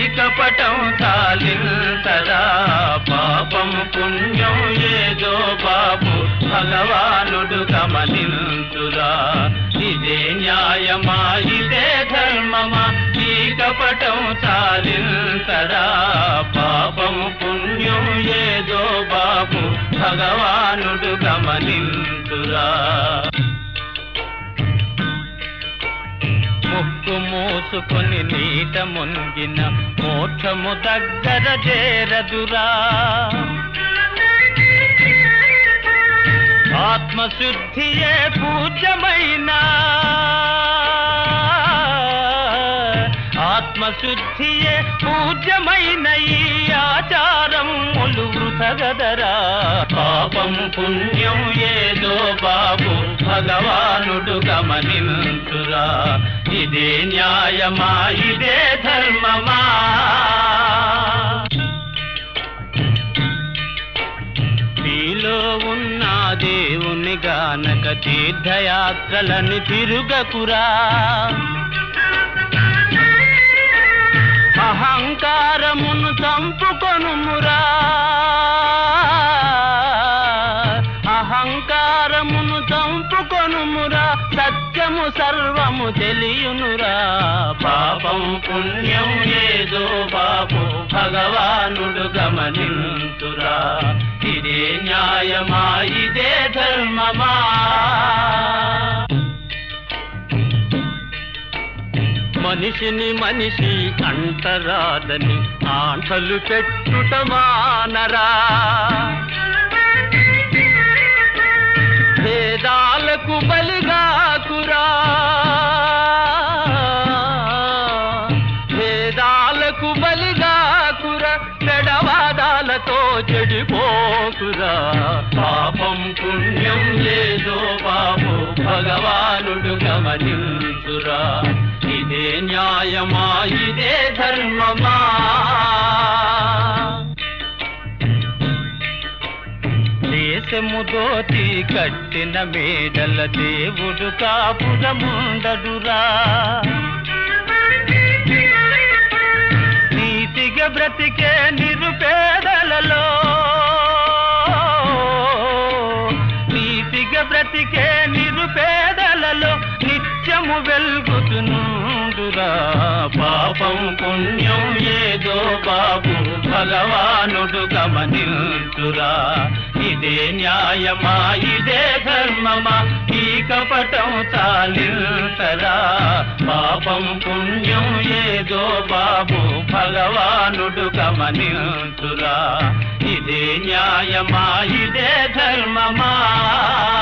కపటం చాలింతరా పాపం పుణ్యం ఏదో బాబు భగవానుడు గమనింతురా ఇదే న్యాయమా ఇదే ధర్మమా ఈ కపటం చాలింతరా పాపం పుణ్యం ఏదో బాబు భగవానుడు గమనింతురా ముక్కు మూసుకొని నీట మునిగిన మోక్షము దగ్గర చేరదురా ఆత్మశుద్ధియే పూజ్యమైన ఆత్మశుద్ధియే పూజ్యమైన ఈ ఆచారం ములు వృథగదరా పాపం పుణ్యం ఏదో బాబు భగవానుడు గమనించురా ఇదే న్యాయమా ఇదే ధర్మమా నీలో ఉన్న దేవుని గానక తీర్థయాత్రలను తిరుగకురా అహంకారమును చంపుకొనుమురా అహంకారమును చంపుకొనుమురా సత్యము సర్వము తెలియునురా పాపం పుణ్యం ఏదో బాబు భగవానుడు గమనింతురా ఇదే న్యాయమా ఇదే ధర్మమా మనిషిని మనిషి అంటరాదని ఆంటలు పెట్టుట మానరా భేదాలకు బలిగాకురా భేదాలకు బలిగాకురా పెడవాదాలతో చెడిపోకురా పాపం పుణ్యం లేదో బాబు భగవానుడు గమనించురా ఇదే న్యాయమా ఇదే ధర్మమా దేశము దోతి కట్టిన మేడల దేవుడు కాపురముండడురా నీతిగా బ్రతికే నిరుపేదలలో నీతిగా బ్రతికే నిరుపేదలలో నిత్యము వెల్గుతునుండురా పాపం పుణ్యం ఏదో బాబు భగవానుడు గమనించురా ఇదే న్యాయమా ఇదే ధర్మమా ఈ కపటం చాలింతరా పాపం పుణ్యం ఏదో బాబు భగవానుడు గమనించురా ఇదే న్యాయమా ఇదే ధర్మమా